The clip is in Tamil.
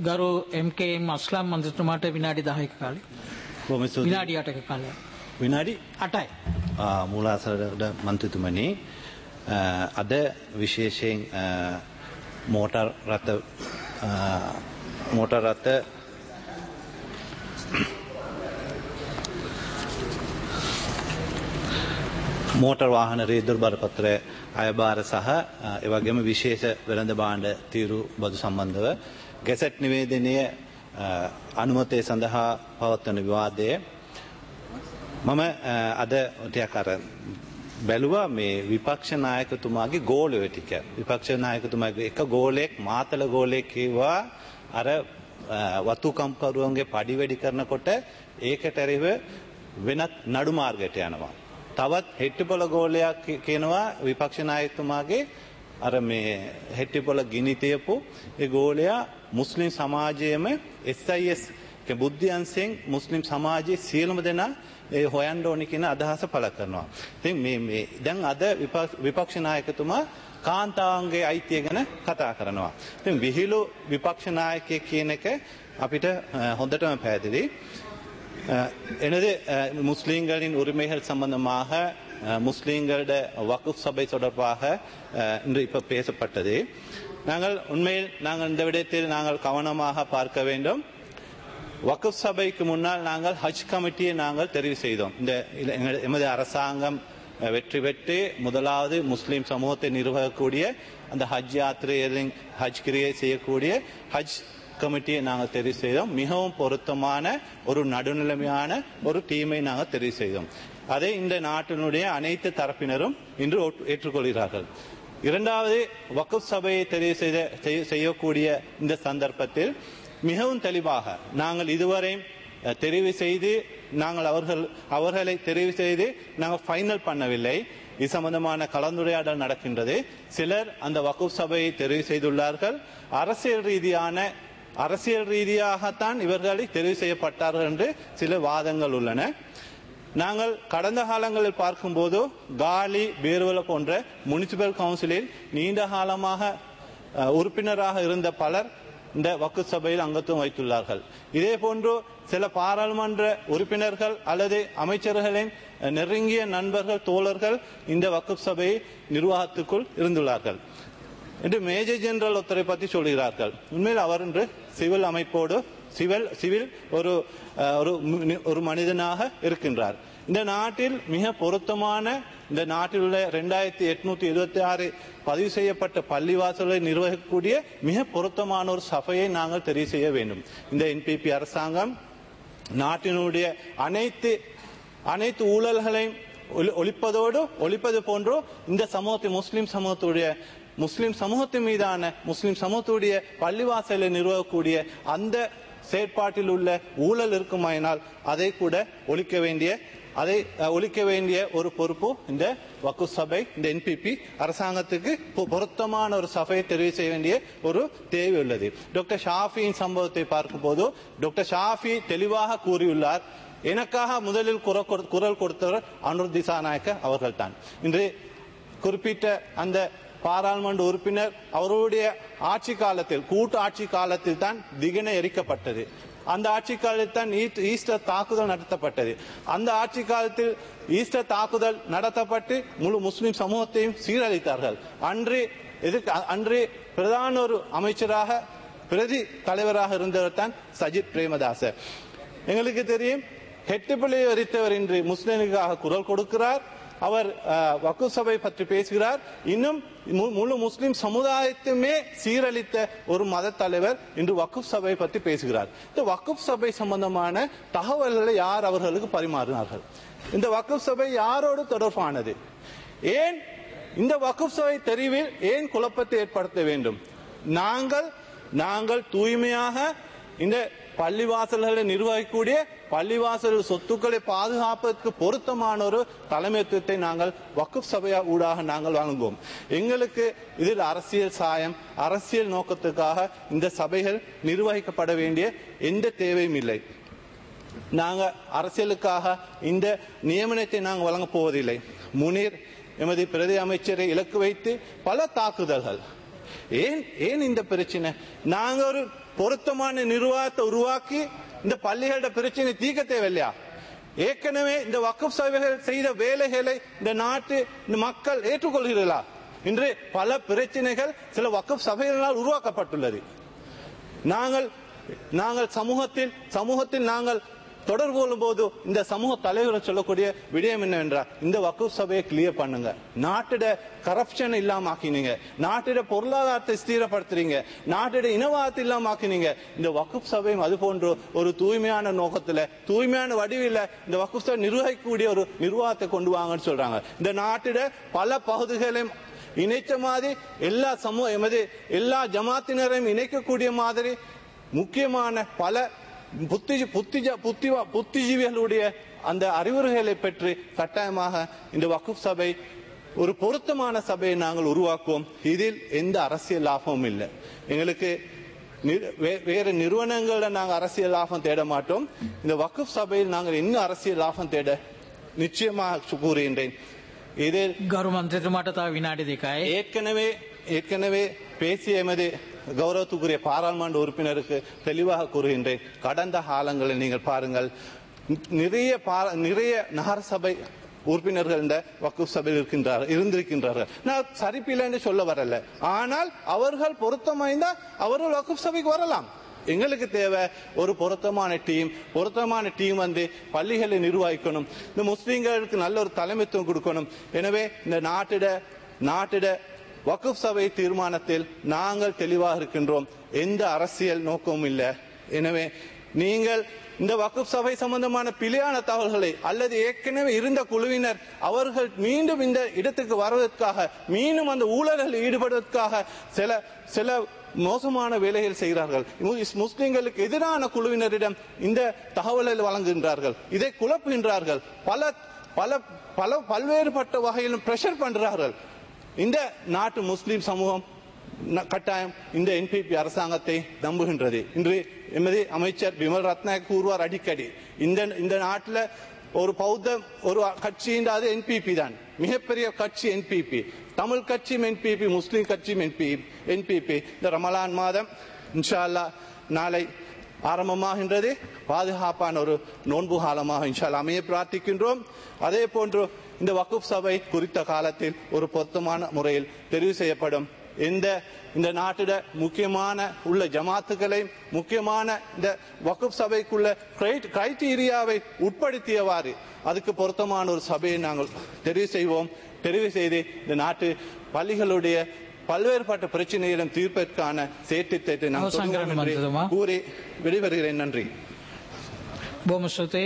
ගරු MKM අස්ලාම් මන්ත්‍රතුමාට විනාඩි 10ක කාලය. බොහොම ස්තුතියි. විනාඩි 8ක කාලය. විනාඩි 8යි. ආ, මූලාසරට මන්ත්‍රතුමනි අ, අද විශේෂයෙන් අ, මෝටර් රථ අ, මෝටර් රථ මෝටර් වාහන රේදුර් බරපත්‍ර අයභාර සහ අ, එවැගේම විශේෂ වෙළඳ භාණ්ඩ තීරු බදු සම්බන්ධව ගැසට් නිවේදනය අ, අනුමතය සඳහා පවත්වන විවාදය මම අ, අද ටිකක් අර බැලුවා මේ විපක්ෂ නායකතුමාගේ ගෝලය ටික. විපක්ෂ නායකතුමාගේ එක ගෝලයක් මාතල ගෝලයක් කිව්වා අර අ, වතුකම්කරුවන්ගේ පඩි වැඩි කරනකොට ඒකට එරෙහිව වෙනත් නඩු මාර්ගයට යනවා. තවත් හෙට්ටිපොළ ගෝලයක් කි- කියනවා විපක්ෂ නායකතුමාගේ අර මේ හෙට්ටිපොළ ගිනි තියපු ඒ ගෝලයා මුස්ලිම් සමාජයේම SIS කියන්නේ බුද්ධියන්සෙන් මුස්ලිම් සමාජයේ සියලුම දෙනා ඒ හොයන්න ඕනි කියන අදහස පළ කරනවා. ඉතින් මේ මේ දැන් අද විපක්ෂ- විපක්ෂ නායකතුමා කාන්තාවන්ගේ අයිතිය ගැන කතා කරනවා. ඉතින් විහිළු විපක්ෂ நாயකයෙක් කියන එක අපිට අ, හොඳටම පැහැදිලි. அஹ், எனது அஹ், முஸ்லீம்களின் உரிமைகள் சம்பந்தமாக அஹ், முஸ்லீம்களோட வகுப் சபை தொடர்பாக அஹ், இன்று இப்ப பேசப்பட்டது நாங்கள் உண்மையில் நாங்கள் இந்த விடயத்தில் நாங்கள் கவனமாக பார்க்க வேண்டும் வகுப் சபைக்கு முன்னால் நாங்கள் ஹஜ் கமிட்டியை நாங்கள் தெரிவு செய்தோம் இந்த இல- எங்கள்- எமது அரசாங்கம் அஹ், வெற்றி பெற்று முதலாவது முஸ்லிம் சமூகத்தை நிர்வகிக்கக்கூடிய அந்த ஹஜ் யாத்திரையை ஹஜ் கிரியை செய்யக்கூடிய ஹஜ் கமிட்டியை நாங்கள் தெரிவு செய்தோம் மிகவும் பொருத்தமான ஒரு நடுநிலைமையான ஒரு டீமை நாங்கள் தெரிவு செய்தோம் அதை இந்த நாட்டினுடைய அனைத்து தரப்பினரும் இன்று ஒட்- ஏற்றுக்கொள்கிறார்கள் இரண்டாவது வகுப் சபையை தெரிவு செய்த செய்ய- செய்யக்கூடிய இந்த சந்தர்ப்பத்தில் மிகவும் தெளிவாக நாங்கள் இதுவரை அஹ், தெரிவு செய்து நாங்கள் அவர்கள் அவர்களை தெரிவு செய்து நாங்கள் ஃபைனல் பண்ணவில்லை இது சம்பந்தமான கலந்துரையாடல் நடக்கின்றது சிலர் அந்த வகுப் சபையை தெரிவு செய்துள்ளார்கள் அரசியல் ரீதியான அரசியல் ரீதியாகத்தான் இவர்களை தெரிவு செய்யப்பட்டார்கள் என்று சில வாதங்கள் உள்ளன நாங்கள் கடந்த காலங்களில் பார்க்கும்போது காலி பேர்வல போன்ற முனிசிபல் கவுன்சிலில் நீண்ட காலமாக அஹ், உறுப்பினராக இருந்த பலர் இந்த வக்கு சபையில் அங்கத்துவம் வைத்துள்ளார்கள் இதே போன்று சில பாராளுமன்ற உறுப்பினர்கள் அல்லது அமைச்சர்களின் அஹ், நெருங்கிய நண்பர்கள் தோழர்கள் இந்த வக்கு சபை நிர்வாகத்துக்குள் இருந்துள்ளார்கள் என்று மேஜர் ஜெனரல் ஒருத்தரை பற்றி சொல்கிறார்கள் உண்மையில் அவர் இன்று சிவில் அமைப்போடு சிவில் சிவில் ஒரு அஹ், ஒரு மு- ஒரு மனிதனாக இருக்கின்றார் இந்த நாட்டில் மிக பொருத்தமான இந்த நாட்டில் உள்ள ரெண்டாயிரத்தி எட்நூத்தி எழுபத்தி ஆறு பதிவு செய்யப்பட்ட பள்ளிவாசலை நிர்வகிக்கக்கூடிய மிக பொருத்தமான ஒரு சபையை நாங்கள் தெரிவு செய்ய வேண்டும் இந்த என்பிபி அரசாங்கம் நாட்டினுடைய அனைத்து அனைத்து ஊழல்களையும் ஒளி- ஒழிப்பதோடு ஒழிப்பது போன்றோ இந்த சமூகத்தை முஸ்லிம் சமூகத்துடைய முஸ்லிம் சமூகத்தின் மீதான முஸ்லிம் சமூகத்துடைய பள்ளிவாசலை நிறுவக்கூடிய அந்த செயற்பாட்டில் உள்ள ஊழல் இருக்குமாயினால் அதை கூட ஒழிக்க வேண்டிய அதை அஹ், ஒழிக்க வேண்டிய ஒரு பொறுப்பு இந்த வக்கு சபை இந்த என்பிபி அரசாங்கத்துக்கு பொ- பொருத்தமான ஒரு சபையை தெரிவு செய்ய வேண்டிய ஒரு தேவை உள்ளது டாக்டர் ஷாஃபியின் சம்பவத்தை பார்க்கும்போது டாக்டர் ஷாஃபி தெளிவாக கூறியுள்ளார் எனக்காக முதலில் குரல் கொடு- குரல் கொடுத்தவர் அனுர் திசாநாயக்க அவர்கள்தான் இன்று குறிப்பிட்ட அந்த பாராளுமன்ற உறுப்பினர் அவருடைய ஆட்சி காலத்தில் கூட்டு ஆட்சி காலத்தில் தான் திகன எரிக்கப்பட்டது அந்த ஆட்சி காலத்தில் தான் ஈஸ்ட்- ஈஸ்டர் தாக்குதல் நடத்தப்பட்டது அந்த ஆட்சி காலத்தில் ஈஸ்டர் தாக்குதல் நடத்தப்பட்டு முழு முஸ்லிம் சமூகத்தையும் சீரழித்தார்கள் அன்று எதிர்க்க அன்று பிரதான ஒரு அமைச்சராக பிரதி தலைவராக இருந்தவர் தான் சஜித் பிரேமதாச எங்களுக்கு தெரியும் ஹெட்டுப்பிள்ளையை வரித்தவர் இன்று முஸ்லிம்களுக்காக குரல் கொடுக்கிறார் அவர் அஹ், வக்கு சபை பற்றி பேசுகிறார் இன்னும் மு- முழு முஸ்லிம் சமுதாயத்துமே சீரழித்த ஒரு மத தலைவர் இன்று வக்குப் சபை பற்றி பேசுகிறார் இந்த வக்குப் சபை சம்பந்தமான தகவல்களை யார் அவர்களுக்கு பரிமாறினார்கள் இந்த வக்குப் சபை யாரோடு தொடர்பானது ஏன் இந்த வக்குப் சபை தெரிவில் ஏன் குழப்பத்தை ஏற்படுத்த வேண்டும் நாங்கள் நாங்கள் தூய்மையாக இந்த பள்ளிவாசல்களை நிர்வகிக்கக்கூடிய பள்ளிவாசல் சொத்துக்களை பாதுகாப்பதற்கு பொருத்தமான ஒரு தலைமைத்துவத்தை நாங்கள் வக்குப் சபையா ஊடாக நாங்கள் வழங்குவோம் எங்களுக்கு இதில் அரசியல் சாயம் அரசியல் நோக்கத்துக்காக இந்த சபைகள் நிர்வகிக்கப்பட வேண்டிய எந்த தேவையும் இல்லை நாங்க அரசியலுக்காக இந்த நியமனத்தை நாங்கள் வழங்கப் போவதில்லை முனீர் எமது பிரதி அமைச்சரை இலக்கு வைத்து பல தாக்குதல்கள் ஏன் ஏன் இந்த பிரச்சனை நாங்க ஒரு பொருத்தமான நிர்வாகத்தை உருவாக்கி இந்த பள்ளிகளோட பிரச்சனை தீர்க்க தேவையில்லையா ஏற்கனவே இந்த வக்குப் சபைகள் செய்த வேலைகளை இந்த நாட்டு இந்த மக்கள் ஏற்றுக்கொள்கிறீர்களா இன்று பல பிரச்சனைகள் சில வக்குப் சபைகளால் உருவாக்கப்பட்டுள்ளது நாங்கள் நாங்கள் சமூகத்தில் சமூகத்தில் நாங்கள் தொடர்பு கொள்ளும் போது இந்த சமூக தலைவர்கள் சொல்லக்கூடிய விடயம் என்னவென்றால் இந்த வக்குப் சபையை கிளியர் பண்ணுங்க நாட்டிட கரப்ஷன் இல்லாம ஆக்கினீங்க நாட்டிட பொருளாதாரத்தை ஸ்திரப்படுத்துறீங்க நாட்டிட இனவாதத்தை இல்லாம ஆக்கினீங்க இந்த வக்குப் சபையும் அது போன்ற ஒரு தூய்மையான நோக்கத்துல தூய்மையான வடிவில் இந்த வக்குப் சபை நிர்வகிக்கக்கூடிய ஒரு நிர்வாகத்தை கொண்டு வாங்கன்னு சொல்றாங்க இந்த நாட்டிட பல பகுதிகளையும் இணைச்ச மாதிரி எல்லா சமூக எமது எல்லா ஜமாத்தினரையும் இணைக்கக்கூடிய மாதிரி முக்கியமான பல புத்தி புத்தி புத்தி புத்திஜீவிகளுடைய அந்த அறிவுரைகளை பெற்று கட்டாயமாக இந்த வக்குப் சபை ஒரு பொருத்தமான சபையை நாங்கள் உருவாக்குவோம் இதில் எந்த அரசியல் லாபமும் இல்லை எங்களுக்கு நி- வே- வேறு நிறுவனங்கள்ல நாங்கள் அரசியல் லாபம் தேட மாட்டோம் இந்த வக்குப் சபையில் நாங்கள் என்ன அரசியல் லாபம் தேட நிச்சயமாக கூறுகின்றேன் இதில் ගරු මන්ත්‍රතුමාට තව විනාඩි දෙකයි. ஏற்கனவே ஏற்கனவே பேசிய எமது கௌரவத்துக்குரிய பாராளுமன்ற உறுப்பினருக்கு தெளிவாக கூறுகின்றேன் கடந்த காலங்களில் நீங்கள் பாருங்கள் நிறைய பாரா- நிறைய நகரசபை உறுப்பினர்கள் இந்த வக்குப் சபையில் இருக்கின்றார் இருந்திருக்கின்றார்கள் நான் சரிப்பில்லை என்று சொல்ல வரல ஆனால் அவர்கள் பொருத்தமாய்ந்தால் அவர்கள் வக்குப் சபைக்கு வரலாம் எங்களுக்கு தேவை ஒரு பொருத்தமான டீம் பொருத்தமான டீம் வந்து பள்ளிகளை நிர்வகிக்கணும் இந்த முஸ்லீம்களுக்கு நல்ல ஒரு தலைமைத்துவம் கொடுக்கணும் எனவே இந்த நாட்டிட நாட்டிட வக்குப் சபை தீர்மானத்தில் நாங்கள் தெளிவாக இருக்கின்றோம் எந்த அரசியல் நோக்கமும் இல்லை எனவே நீங்கள் இந்த வக்குப் சபை சம்பந்தமான பிழையான தகவல்களை அல்லது ஏற்கனவே இருந்த குழுவினர் அவர்கள் மீண்டும் இந்த இடத்துக்கு வருவதற்காக மீண்டும் அந்த ஊழல்களில் ஈடுபடுவதற்காக சில சில மோசமான வேலைகள் செய்கிறார்கள் முஸ்- முஸ்லிம்களுக்கு எதிரான குழுவினரிடம் இந்த தகவலை வழங்குகின்றார்கள் இதை குழப்புகின்றார்கள் பல பல பல பல்வேறுபட்ட வகையிலும் பிரஷர் பண்றார்கள் இந்த நாட்டு முஸ்லிம் சமூகம் ந- கட்டாயம் இந்த என்பிபி அரசாங்கத்தை நம்புகின்றது இன்று எமது அமைச்சர் விமல் ரத்நாயக் கூறுவார் அடிக்கடி இந்த இந்த நாட்டில் ஒரு பௌத்த ஒரு கட்சியின் அது என்பிபி தான் மிகப்பெரிய கட்சி என்பிபி தமிழ் கட்சியும் என்பிபி முஸ்லிம் கட்சியும் என்பி என்பிபி இந்த ரமலான் மாதம் இன்ஷா அல்லாஹ் நாளை ஆரம்பமாகின்றது பாதுகாப்பான ஒரு நோன்பு காலமாக இன்ஷால் அமைய பிரார்த்திக்கின்றோம் அதே போன்று இந்த வக்குப் சபை குறித்த காலத்தில் ஒரு பொருத்தமான முறையில் தெரிவு செய்யப்படும் இந்த இந்த நாட்டிட முக்கியமான உள்ள ஜமாத்துக்களை முக்கியமான இந்த வக்குப் சபைக்குள்ள கிரைட்டீரியாவை உட்படுத்தியவாறு அதுக்கு பொருத்தமான ஒரு சபையை நாங்கள் தெரிவு செய்வோம் தெரிவு செய்து இந்த நாட்டு பள்ளிகளுடைய பல்வேறுபட்ட பிரச்சனைகளும் தீர்ப்பதற்கான செயற்திட்டத்தை நான் அவசான் தொடங்குவோம் என்று கிரமம் கூறி விடைபெறுகிறேன் நன்றி බොහොම ස්තුතියි